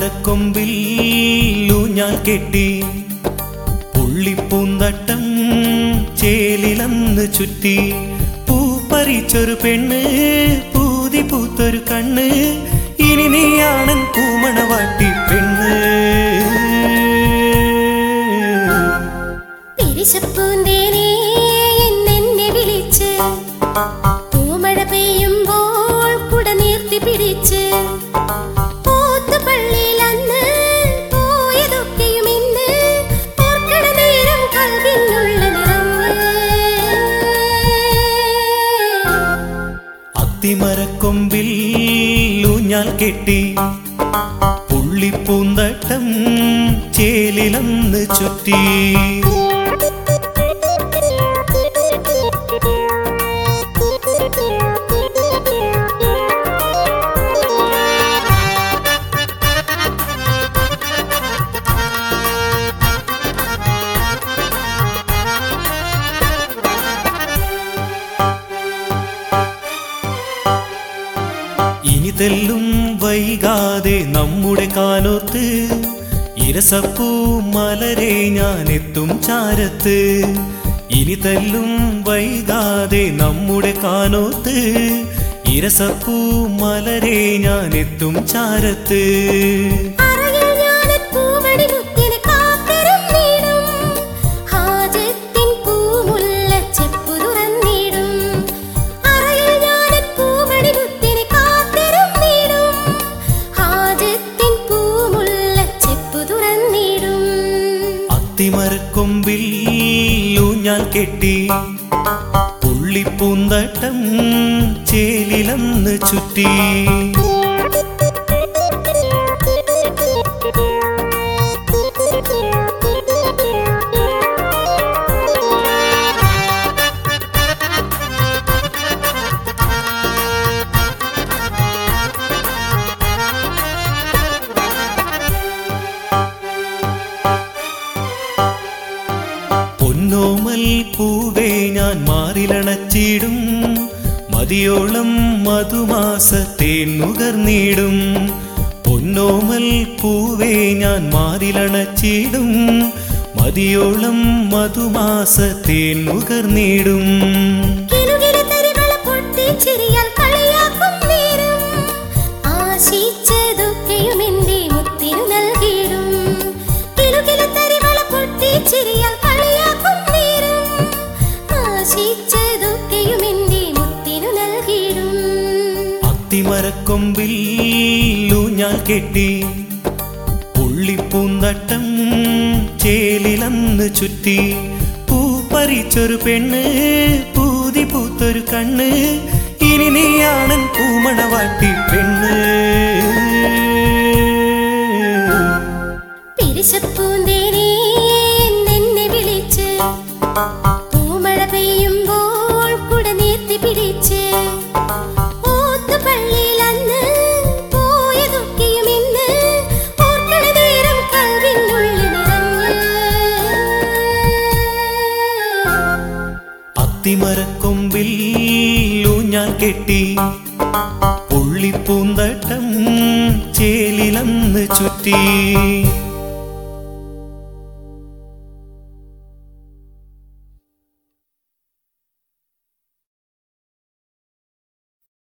അത്തിമരക്കൊമ്പിൽ ഊഞ്ഞാൽ കെട്ടി പുള്ളിപ്പൂന്തട്ടം ചേലിലന്ന് ചുറ്റി പൂപ്പറിച്ചൊരു പെണ്ണ് പൂതി പൂത്തൊരു കണ്ണ് ഇനി നീയാണൻ പൂമണവാട്ടി പെണ്ണ് പിരിശപ്പൂന്തേനേ എന്നെന്നെ വിളിച്ച് പൂമഴ പെയ്യുമ്പോൾ കുട നീർത്തി പിടിച്ച് പോത്തുപള്ളിയിൽ അന്ന് പോയതൊക്കെയും ഇന്ന് ഓർക്കണ നേരം കൽവിനുള്ള നിറഞ്ഞ് അത്തിമരക്കൊമ്പിൽ ഊഞ്ഞാൽ കെട്ടി പുള്ളിപ്പൂന്തട്ടം ചേലിലന്ന് ചുറ്റി ഇനി തെല്ലും വൈകാതെ നമ്മുടെ കാനോത്ത് ഇരസപ്പൂ മലരെ ഞാൻ എത്തും ചാരത്ത് ഇനി തെല്ലും വൈകാതെ നമ്മുടെ കാനോത്ത് ഇരസപ്പൂ മലരെ ഞാൻ എത്തും ചാരത്ത് അറയിൽ ഞാനപ്പൂവടി മുത്തിനെ കാത്തിരുന്നിടും. ഹാജത്തിൻ പൂമുല്ലച്ചെപ്പു തുറന്നിടും. അറയിൽ ഞാനപ്പൂവടി മുത്തിനെ കാത്തിരുന്നിടും. ഹാജത്തിൻ പൂമുല്ലച്ചെപ്പു തുറന്നിടും. അത്തിമരക്കൊമ്പിൽ ഊഞ്ഞാൽ കെട്ടി പുള്ളിപ്പൂന്തട്ടം ചേലിലന്ന് ചുറ്റി പൊന്നോമൽ പൂവേ ഞാൻ മാറിലണച്ചിടും മതിയോളം മധുമാസത്തേൻ നുകർന്നിടും പൊന്നോമൽ പൂവേ ഞാൻ മാറിലണച്ചിടും മതിയോളം മധുമാസത്തേൻ നുകർന്നിടും കിലുകിലു തരികള പൊട്ടിച്ചിരിയാൽ കളിയാക്കും നേരം. ആശിച്ചതൊക്കെയും എന്റെ മുത്തിനു നൽകിയിടും. കിലുകിലു തരികള പൊട്ടിച്ചിരിയാൽ കളിയാക്കും നേരം. ആശിച്ചതൊക്കെയും എന്റെ മുത്തിനു നൽകിയിടും. അത്തിമരക്കൊമ്പിൽ ഊഞ്ഞാൽ കെട്ടി പുള്ളിപ്പൂന്തട്ടം ചേലിലന്ന് ചുറ്റി പൂപ്പറിച്ചൊരു പെണ്ണ് പൂതി പൂത്തൊരു കണ്ണ് ഇനി നീയാണൻ പൂമണവാട്ടി പെണ്ണ് പിരിശപ്പൂന്തേനേ എന്നെന്നെ വിളിച്ച് പൂമഴ പെയ്യുമ്പോൾ കുട നീർത്തി പിടിച്ച് ഓത്തുപള്ളിയിൽ അന്ന് പോയതൊക്കെയും ഇന്ന് ഓർക്കണ നേരം കൽവിനുള്ളിൽ നിറഞ്ഞ് അത്തിമരക്കൊമ്പിൽ ഊഞ്ഞാൽ കെട്ടി പുള്ളിപ്പൂന്തട്ടം ചേലിലന്ന് ചുറ്റി